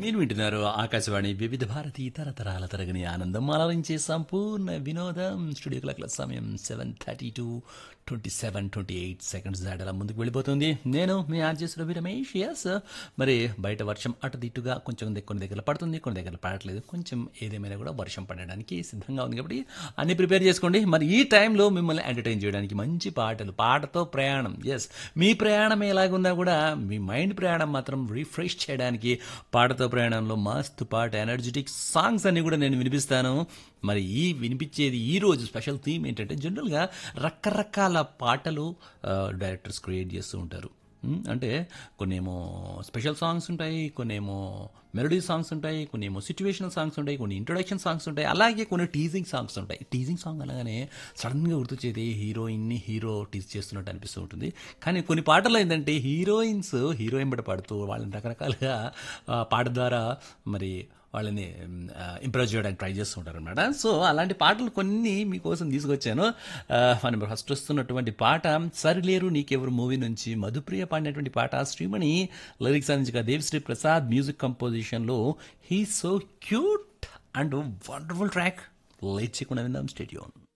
మీరు వింటున్నారు ఆకాశవాణి వివిధ భారతి తరతరాల తరగని ఆనందం అలరించే సంపూర్ణ వినోదం స్టూడియో క్లాక్ల సమయం seven thirty two twenty seven twenty eight seconds దాటలా ముందుకు వెళ్ళిపోతుంది నేను మీ ఆర్జెస్ రవి రమేష్ ఎస్ మరి బయట వర్షం అటు దిట్టుగా కొంచెం ది- కొన్ని దగ్గర పడుతుంది కొన్ని దగ్గర పడట్లేదు కొంచెం ఏదేమైనా కూడా వర్షం పడడానికి సిద్ధంగా ఉంది కాబట్టి అన్ని ప్రిపేర్ చేసుకోండి మరి ఈ టైంలో మిమ్మల్ని ఎంటర్టైన్ చేయడానికి మంచి పాటలు పాటతో ప్రయాణం ఎస్ మీ ప్రయాణం ఎలాగున్నా కూడా మీ మైండ్ ప్రయాణం మాత్రం రిఫ్రెష్ చేయడానికి పాటతో ప్రయాణంలో మస్తు పాట ఎనర్జెటిక్ సాంగ్స్ అన్ని కూడా నేను వినిపిస్తాను మరి ఈ వినిపించేది ఈ రోజు స్పెషల్ థీమ్ ఏంటంటే జనరల్గా రకరకాల పాటలు డైరెక్టర్స్ క్రియేట్ చేస్తూ ఉంటారు ఉమ్, అంటే కొన్నేమో స్పెషల్ సాంగ్స్ ఉంటాయి కొన్నేమో మెలోడీ సాంగ్స్ ఉంటాయి కొన్నేమో సిచ్యువేషనల్ సాంగ్స్ ఉంటాయి కొన్ని ఇంట్రొడక్షన్ సాంగ్స్ ఉంటాయి అలాగే కొన్ని టీజింగ్ సాంగ్స్ ఉంటాయి టీజింగ్ సాంగ్ అనగానే సడన్గా గుర్తొచ్చేది హీరోయిన్ని హీరో టీజ్ చేస్తున్నట్టు అనిపిస్తూ ఉంటుంది కానీ కొన్ని పాటలు ఏంటంటే హీరోయిన్స్ హీరోయిన్ బట్టి పాడుతూ వాళ్ళని రకరకాలుగా ఆ, పాట ద్వారా మరి వాళ్ళని ఇంప్రెస్ చేయడానికి ట్రై చేస్తుంటారు అనమాట సో అలాంటి పాటలు కొన్ని మీకోసం తీసుకొచ్చాను ఆ, మనం ఫస్ట్ వస్తున్నటువంటి పాట సరిలేరు నీకెవరు మూవీ నుంచి మధుప్రియ పాడినటువంటి పాట శ్రీమణి లిరిక్స్ అందించగా దేవిశ్రీ ప్రసాద్ మ్యూజిక్ కంపోజిషన్లో he so cute and wonderful track late చేయకుండా విందాం స్టేడియం